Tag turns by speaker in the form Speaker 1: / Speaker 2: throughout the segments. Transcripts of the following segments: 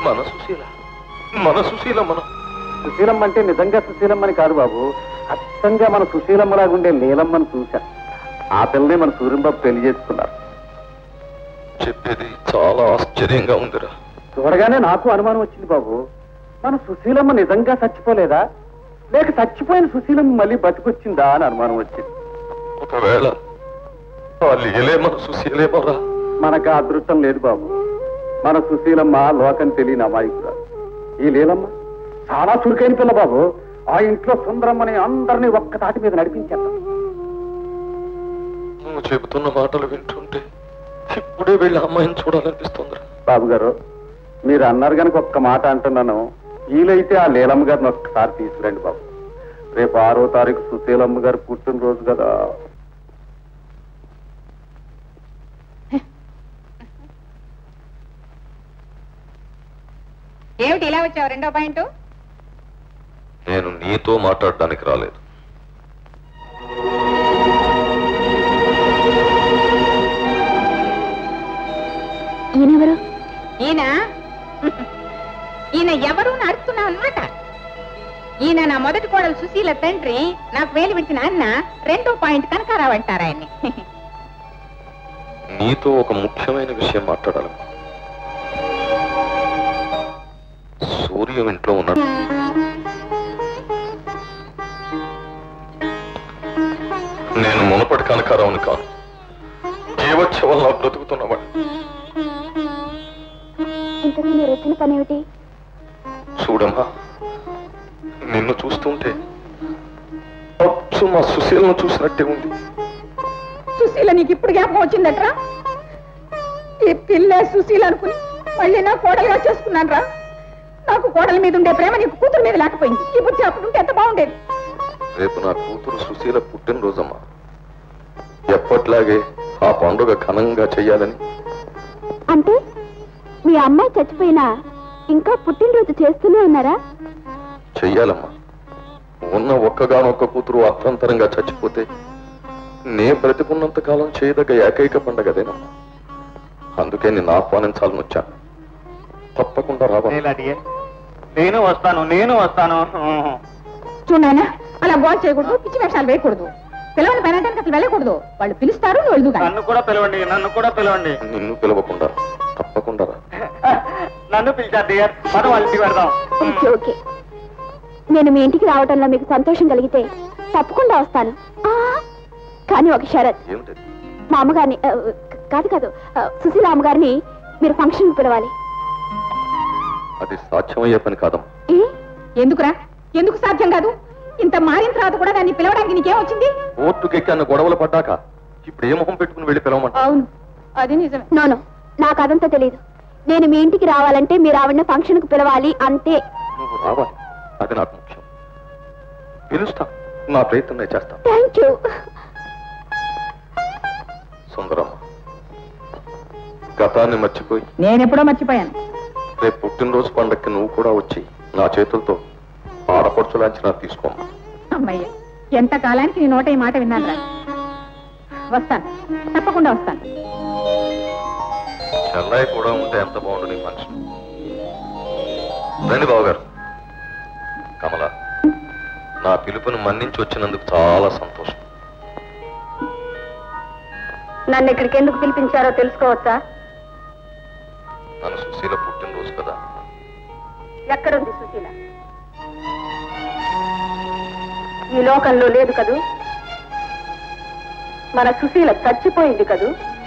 Speaker 1: మన సుశీల మన సుశీల మనం
Speaker 2: సుశీలమ్మ అంటే నిజంగా సుశీలమ్మని కాదు బాబు అచ్చంగా మన సుశీలమ్మలాగా ఉండే నీలమ్మని చూశా ఆ పిల్లనే మన సూర్యంబాబు పెళ్లి చేసుకున్నారు
Speaker 1: చెప్పేది చాలా ఆశ్చర్యంగా ఉందిరా
Speaker 2: చూడగానే నాకు అనుమానం వచ్చింది బాబు మన సుశీలమ్మ నిజంగా చచ్చిపోలేదా లేక చచ్చిపోయిన సుశీలమ్మ మళ్ళీ బతికొచ్చిందా అని అనుమానం వచ్చింది
Speaker 1: ఒకవేళ ఆ లీలే మన సుశీలేమోరా
Speaker 2: మనకు ఆ అదృష్టం లేదు బాబు మన సుశీలమ్మ లోకం తెలియని అమాయకురాలు ఈ లీలమ్మ చాలా చురుకైన పిల్ల బాబు ఆ ఇంట్లో సుందరమ్మని అందరినీ ఒక్క తాటి మీద నడిపించేద్దాం
Speaker 1: నువ్వు చెబుతున్న మాటలు వింటుంటే ఇప్పుడే వెళ్ళి అమ్మాయిని చూడాలనిపిస్తుందిరా
Speaker 2: బాబు గారు మీరు అన్నారు కనుక ఒక్క మాట అంటున్నాను వీలైతే ఆ లీలమ్మ గారిని ఒక్కసారి తీసుకురండి బాబు రేపు ఆరో తారీఖు సుశీలమ్మ గారు పుట్టినరోజు కదా
Speaker 3: ఏమిటి ఇలా వచ్చావు రెండో పాయింట్
Speaker 1: నేను నీతో మాట్లాడడానికి రాలేదు
Speaker 4: ఈయనెవరు
Speaker 3: ఈయన ఈయన ఎవరు అని అడుగుతున్నావు అనమాట ఈయన నా మొదటి కోడలు సుశీల తండ్రి నాకు వేలు విడిచిన అన్న రెండో పాయింట్ కనకారావు అంటారు ఆయన్ని
Speaker 1: నీతో ఒక ముఖ్యమైన విషయం మాట్లాడాలి సూర్యం ఇంట్లో ఉన్నాడు నేను మునపటి కనకారావుని కాను జీవోత్సవంలో బ్రతుకుతున్నవాడు
Speaker 4: ఇంతకీ మీరు వచ్చిన పని ఏమిటి
Speaker 1: చూడమ్మా నిన్ను చూస్తుంటే అచ్చు మా సుశీలను చూసినట్టే ఉంది
Speaker 3: సుశీల నీకు ఇప్పుడు జ్ఞాపకం వచ్చిందట్రా ఈ పిల్ల సుశీల అనుకుని మళ్ళీ నా కోడలుగా చేసుకున్నాను రా నాకు కోడల మీద ఉండే ప్రేమ నీకు కూతురు మీద లేకపోయింది ఈ బుద్ధి అప్పుడు ఉంటే ఎంత బాగుండేది
Speaker 1: రేపు నా కూతురు సుశీల పుట్టినరోజమ్మా ఎప్పట్లాగే ఆ పండుగ ఘనంగా చెయ్యాలని
Speaker 4: అంటే మీ అమ్మాయి చచ్చిపోయినా ఇంకా పుట్టినరోజు చేస్తూనే ఉన్నారా
Speaker 1: చెయ్యాలమ్మా ఉన్న ఒక్కగానొక్క కూతురు అర్థంతరంగా చచ్చిపోతే నే బ్రతికున్నంత కాలం చేయదగ్గ ఏకైక పండగ అదేనమ్మా అందుకే నిన్ను ఆహ్వానించాలని వచ్చాను తప్పకుండా రావాలి
Speaker 2: నేను వస్తాను నేను వస్తాను
Speaker 3: చూడానా అలా గోల్ చేయకూడదు పిచ్చి వేషాలు వేయకూడదు పిల్లల్ని పనడానికి అసలు వెళ్ళకూడదు వాళ్ళు పిలుస్తారు నువ్వు వెళ్దు
Speaker 2: నన్ను కూడా పిలవండి నన్ను కూడా పిలవండి
Speaker 1: నిన్ను పిలవకుండా తప్పకుండా రా
Speaker 2: నన్ను పిలిచారు డియర్ మనం వాళ్ళ ఇంటికి పెడదాం
Speaker 4: ఓకే ఓకే నేను మీ ఇంటికి రావడంలో మీకు సంతోషం కలిగితే తప్పకుండా వస్తాను ఆ, కానీ ఒక షరత్
Speaker 1: ఏమిటి
Speaker 4: మా అమ్మగారిని ఆ, కాదు కాదు ఆ, సుశీల అమ్మగారిని మీరు ఫంక్షన్ పిలవాలి
Speaker 1: అది సాధ్యమయ్యే పని కాదమ్మా
Speaker 4: ఏ
Speaker 3: ఎందుకురా ఎందుకు సాధ్యం కాదు ఇంత మారిన తర్వాత కూడా దాన్ని పిలవడానికి నీకేం వచ్చింది
Speaker 1: కోర్టుకెక్కి గొడవలు పడ్డాక ఇప్పుడు ఏ మొహం పెట్టుకుని వెళ్ళి పిలవమంటా
Speaker 3: అవును అది నిజమే
Speaker 4: నోను నాకు అదంతా తెలియదు నేను మీ ఇంటికి రావాలంటే మీరు ఆవిడ ఫంక్షన్ కు పిలవాలి అంతే
Speaker 1: నువ్వు రావాలి అది నాకు ముఖ్యం పిలుస్తా నా ప్రయత్నం నేను చేస్తా
Speaker 4: థ్యాంక్ యూ
Speaker 1: సుందరమ్మ గతాన్ని మర్చిపోయి
Speaker 3: నేనెప్పుడో మర్చిపోయాను
Speaker 1: రేపు పుట్టినరోజు పండక్కి నువ్వు కూడా వచ్చి నా చేతులతో ఆడపడుచు లాంఛనా తీసుకోమ్మా
Speaker 3: అమ్మయ్య ఎంత కాలానికి నీ నోట ఈ మాట విన్నాను రా వస్తాను తప్పకుండా వస్తాను
Speaker 1: చెల్లాయి కూడా ఉంటే ఎంత బాగుండు నీ మనిషి రండి బావగారు కమల నా పిలుపుని మన్నించి వచ్చినందుకు చాలా సంతోషం
Speaker 4: నన్ను ఇక్కడికి ఎందుకు పిలిపించారో తెలుసుకోవచ్చా
Speaker 1: నన్ను సుశీల పుట్టినరోజు కదా
Speaker 4: ఎక్కడుంది సుశీల ఈ లోకంలో లేదు కదూ మన సుశీల చచ్చిపోయింది కదూ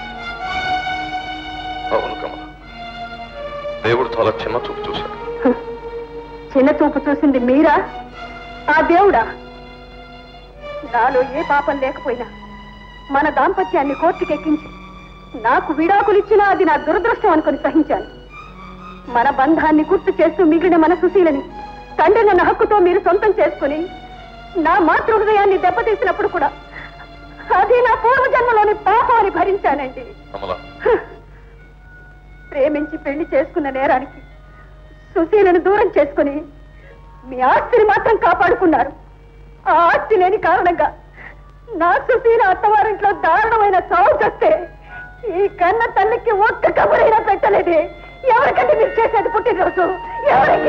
Speaker 1: అవును కమల దేవుడు చాలా చిన్న చూపు చూశాడు
Speaker 4: చిన్న చూపు చూసింది మీరా ఆ దేవుడా నాలో ఏ పాపం లేకపోయినా మన దాంపత్యాన్ని కోర్టుకెక్కించి నాకు విడాకులిచ్చినా అది నా దురదృష్టం అనుకుని సహించాను మన బంధాన్ని గుర్తు చేస్తూ మిగిలిన మన సుశీలని తండ్రి నన్న హక్కుతో మీరు సొంతం చేసుకుని నా మాతృ హృదయాన్ని దెబ్బతీసినప్పుడు కూడా అది నా పూర్వజన్మలోని పాపం అని భరించానండి
Speaker 1: కమల
Speaker 4: ప్రేమించి పెళ్లి చేసుకున్న నేరానికి సుశీలను దూరం చేసుకుని మీ ఆస్తిని మాత్రం కాపాడుకున్నారు ఆ ఆస్తి లేని కారణంగా నా సుశీల అత్తవారింట్లో దారుణమైన చావు చస్తే ఈ కన్న తల్లికి ఒక్క కబురైనా పెట్టలేదే ఎవరికంటే మీరు చేసేది పుట్టినరోజు ఎవరికి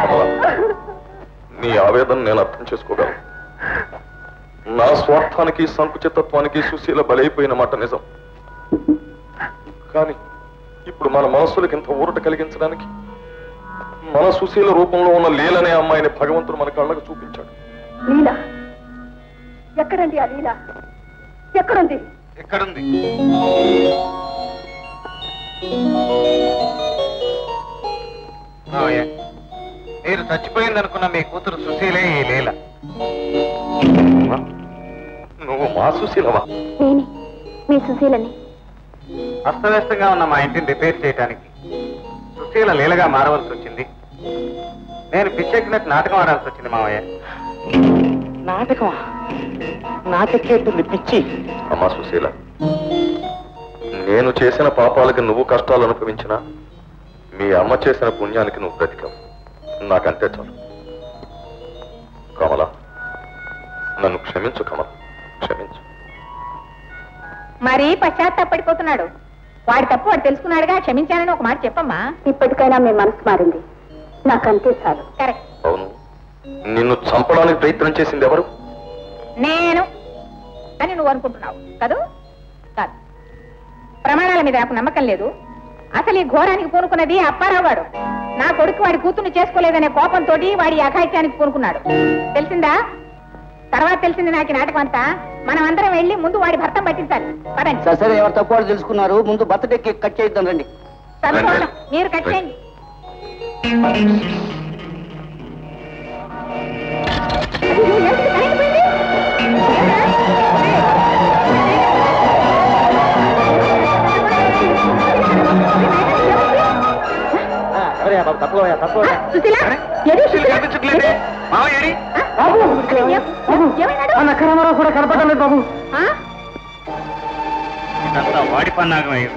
Speaker 1: నీ ఆవేదన నేను అర్థం చేసుకోగలను నా స్వార్థానికి సంకుచితత్వానికి సుశీల బలైపోయిన మాట నిజం కానీ ఇప్పుడు మన మనస్సులకు ఇంత ఊరట కలిగించడానికి మన సుశీల రూపంలో ఉన్న లీలనే అమ్మాయిని భగవంతుడు మన కళ్ళకు చూపించాడు
Speaker 4: లీల ఎక్కడండి ఆ లీల ఎక్కడుంది
Speaker 1: ఎక్కడుంది
Speaker 5: మీరు చచ్చిపోయిందనుకున్న మీ కూతురు సుశీలే ఈ లీల
Speaker 1: నువ్వు మా సుశీలవా
Speaker 4: నేనే మీ సుశీలని
Speaker 5: అస్తవ్యస్తంగా ఉన్న మా ఇంటిని రిపేర్ చేయడానికి సుశీల లీలగా మారవలసి వచ్చింది నేను పిచ్చెక్కినట్టు నాటకం ఆడాల్సి వచ్చింది మావయ్య
Speaker 6: నాటకమా నాటకేటుంది పిచ్చి
Speaker 1: అమ్మా సుశీల నేను చేసిన పాపాలకి నువ్వు కష్టాలు అనుభవించినా మీ అమ్మ చేసిన పుణ్యానికి నువ్వు బ్రతికావు నాకంతే చాలు కమల నన్ను క్షమించు కమల క్షమించు
Speaker 3: మరి పశ్చాత్తాపడిపోతున్నాడు వాడి తప్పు వాడు తెలుసుకున్నాడుగా క్షమించానని ఒక మాట చెప్పమ్మా
Speaker 4: ఇప్పటికైనా మీ మనసు మారింది నాకంతే చాలు
Speaker 3: కరెక్ట్
Speaker 1: అవును నిన్ను చంపడానికి ప్రయత్నం చేసింది ఎవరు
Speaker 3: నేను అని నువ్వు అనుకుంటున్నావు కదూ కాదు ప్రమాణాల మీద నాకు నమ్మకం లేదు అసలు ఈ ఘోరానికి పూనుకున్నది ఆ అప్పారావు గాడు నా కొడుకు వాడి కూతుర్ని చేసుకోలేదనే కోపంతో వాడి అఘాయిత్యానికి పూనుకున్నాడు తెలిసిందా తర్వాత తెలిసింది నాకు ఈ నాటకం అంతా మనం అందరం వెళ్ళి ముందు వాడి భర్తం పట్టించాలి పదండి
Speaker 6: సరే సరే ఎవరు తప్పు వాళ్ళు తెలుసుకున్నారు ముందు బర్త్డే కేక్ కట్ చేద్దాం రండి
Speaker 3: చదువుకోవడం మీరు కట్ చేయండి అయ్యో, ఏంటిది? కరెంట్ పోయింది? ఆ, సుశీల ఏది సుశీల?
Speaker 5: కనిపించట్లేదే మావయ్య ఏడి?
Speaker 3: ఆ? ఏం- ఏమైనాడు?
Speaker 2: కెమెరా కూడా కనపడలేదు బాబు
Speaker 3: ఆ?
Speaker 5: ఇదంతా వాడి పన్నాగం అయ్యి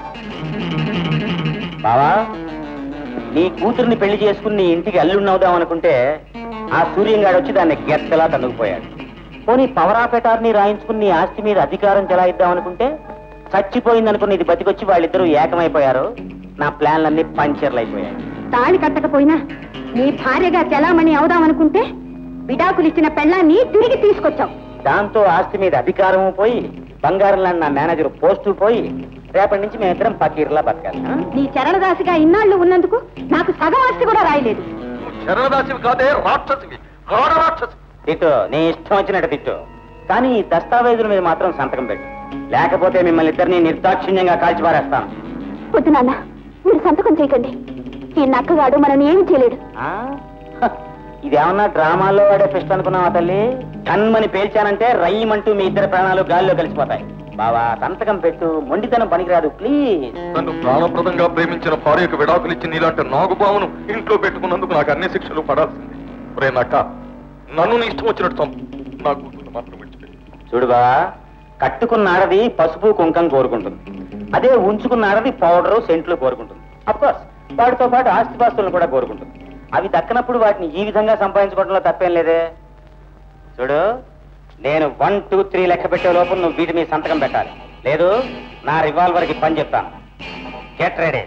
Speaker 6: బావా నీ కూతుర్ని పెళ్లి చేసుకుని నీ ఇంటికి అల్లున్నవుదాం అనుకుంటే ఆ సూర్యంగాడు వచ్చి దాన్ని గెత్తలా తన్నుకుపోయాడు పోనీ పవరాపెటార్ని రాయించుకుని నీ ఆస్తి మీద అధికారం చెలాయిద్దాం అనుకుంటే చచ్చిపోయిందనుకుని ఇది బతికొచ్చి వాళ్ళిద్దరూ ఏకమైపోయారు నా ప్లాన్లన్నీ పంచర్లు అయిపోయాయి
Speaker 4: తాళి కట్టకపోయినా నీ భార్యగా చెలామణి అవుదామనుకుంటే విడాకులు ఇచ్చిన పెళ్ళాన్ని తిరిగి తీసుకొచ్చావు
Speaker 6: దాంతో ఆస్తి మీద అధికారము పోయి బంగారం లాంటి నా మేనేజర్ పోస్టు పోయి రేపటి నుంచి మేమిద్దరం పకీర్లా బతకాలి ఆ?
Speaker 4: నీ చరణదాసిగా ఇన్నాళ్ళు ఉన్నందుకు నాకు సగం ఆస్తి కూడా రాయలేదు
Speaker 1: శరణదాసివి కాదే రాక్షసివి ఘోర రాక్షసి
Speaker 6: తిట్టు నీ ఇష్టం వచ్చినట్టు తిట్టు కానీ ఈ దస్తావేజుల మీద మాత్రం సంతకం పెట్టు లేకపోతే మిమ్మల్ని ఇద్దరిని నిర్దాక్షిణ్యంగా కాల్చిపారేస్తాను
Speaker 4: వద్దు నాన్న మీరు సంతకం చేయకండి ఈ నక్కగాడు మనల్ని ఏమి చేయలేడు
Speaker 6: ఆ? హ, ఇదేమన్నా డ్రామాల్లో వాడే ఫిస్ట్ అనుకున్నావా తల్లి కన్మని పేల్చానంటే రయ్యమంటూ మీ ఇద్దరు ప్రాణాలు గాల్లో కలిసిపోతాయి బావా సంతకం పెట్టు మొండితనం పనికిరాదు ప్లీజ్
Speaker 1: నన్ను ప్రాణప్రదంగా ప్రేమించిన భార్యకు విడాకులు ఇచ్చి నీలాంటి నాగుబామును ఇంట్లో పెట్టుకున్నందుకు నాకు అన్ని శిక్షలు పడాల్సింది రే నక్క నన్ను నీ ఇష్టం వచ్చినట్టు చంపు నా కూతురు మాత్రం విడిచిపెట్టి
Speaker 6: చూడు బావా కట్టుకున్న ఆడది పసుపు కుంకం కోరుకుంటుంది అదే ఉంచుకున్న ఆడది పౌడరు సెంట్లు కోరుకుంటుంది కోర్స్ వాటితో పాటు ఆస్తిపాస్తులను కూడా కోరుకుంటుంది అవి దక్కనప్పుడు వాటిని ఈ విధంగా సంపాదించుకోవడంలో తప్పేం లేదే చూడు నేను వన్ టూ త్రీ లెక్క పెట్టే లోపు నువ్వు వీటి మీద సంతకం పెట్టాలి లేదు నా రివాల్వర్ కి పని చెప్తాను గెట్ రెడీ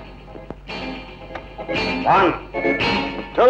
Speaker 6: వన్ టూ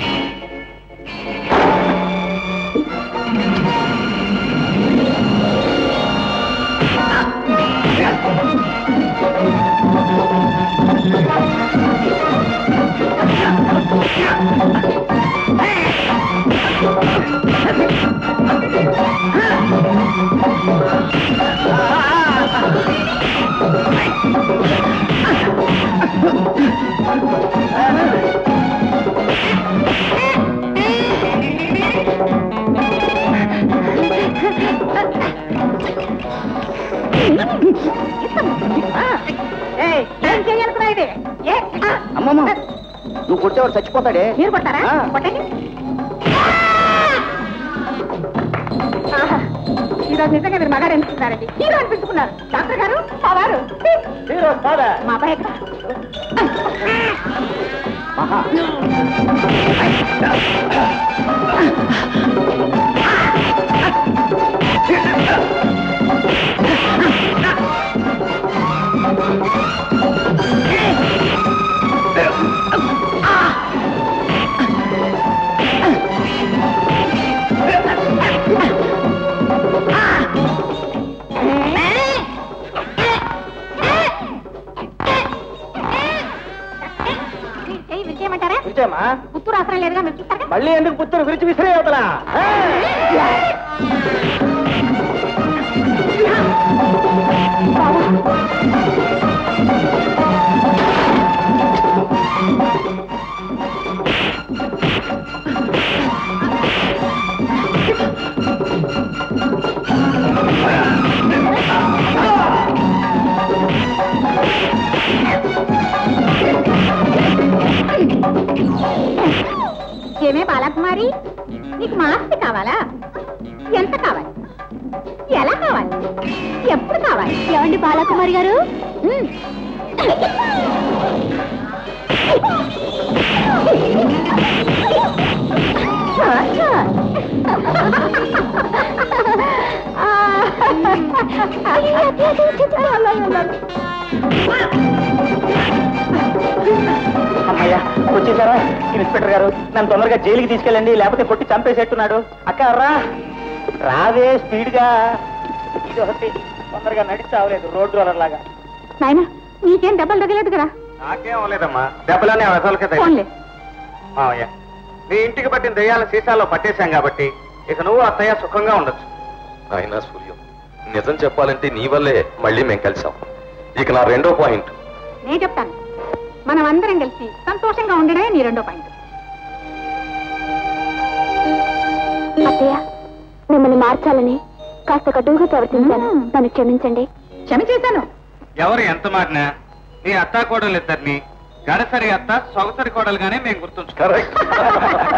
Speaker 3: ఏయ్, ఏం చేయాలనుకున్నా ఇది ఏ? ఆ,
Speaker 6: అమ్మమ్మ నువ్వు కొట్టేవాడు చచ్చిపోతాడే
Speaker 3: మీరు కొట్టారా
Speaker 6: ఆ.
Speaker 3: కొట్టండి ఆహా, ఈరోజు నిజంగా మీరు మగారు అనిపిస్తున్నారండి హీరో అనిపించుకున్నారు డాక్టర్ గారు మా వారు
Speaker 6: హీరో ఫాదర్
Speaker 3: మా అబ్బాయి ఎక్కడ
Speaker 6: మహా
Speaker 3: ఆ విరిచేయమంటారా
Speaker 6: విరిచేయమ్మా
Speaker 3: పుత్తూరు అవసరం లేదుగా మీరు చూస్తారా
Speaker 6: మళ్ళీ ఎందుకు పుత్తూరు విరిచి విసిరే అవతలా
Speaker 3: ఏమే బాలకుమారి నీకు మా ఆస్తి కావాలా ఎంత కావాలి ఎలా కావాలి ఎప్పుడు కావాలి ఏమండి బాలకుమారి గారు ఉమ్.
Speaker 6: అమ్మయ్యా వచ్చేసారా ఇన్స్పెక్టర్ గారు నన్ను తొందరగా జైలుకి తీసుకెళ్ళండి లేకపోతే కొట్టి చంపేసేట్టున్నాడు అక్క రా రావే స్పీడ్ గా ఇది ఒకటి తొందరగా నడిచి చావలేదు రోడ్డు రోలర్ లాగా
Speaker 3: నాయన నీకేం దెబ్బలు తగలేదు కదా
Speaker 5: నాకేం అవ్వలేదమ్మా దెబ్బలన్నీ ఆ వెసలకే తగిలాయి.
Speaker 3: ఫోన్లే
Speaker 5: మావయ్య నీ ఇంటికి పట్టిన దెయ్యాల సీసాలో పట్టేశాం కాబట్టి ఇక నువ్వు అత్తయ్య సుఖంగా ఉండొచ్చు
Speaker 1: అయినా సూర్యం నిజం చెప్పాలంటే నీ వల్లే మళ్ళీ మేము కలిసాం ఇక నా రెండో పాయింట్
Speaker 3: నేను చెప్తాను మనం అందరం కలిసి సంతోషంగా ఉండడమే నీ రెండో పాయింట్
Speaker 4: అత్తయ్య మిమ్మల్ని మార్చాలని కాస్త కటువుగా ప్రవర్తించాను
Speaker 3: మ్మ్.
Speaker 4: నన్ను క్షమించండి
Speaker 3: క్షమ చేశాను
Speaker 5: ఎవరు ఎంత మాటినా నీ అత్తా కోడలు ఇద్దరిని గడసరి అత్త సొగసరి కోడలుగానే మేము గుర్తుంచుకో
Speaker 1: కరెక్ట్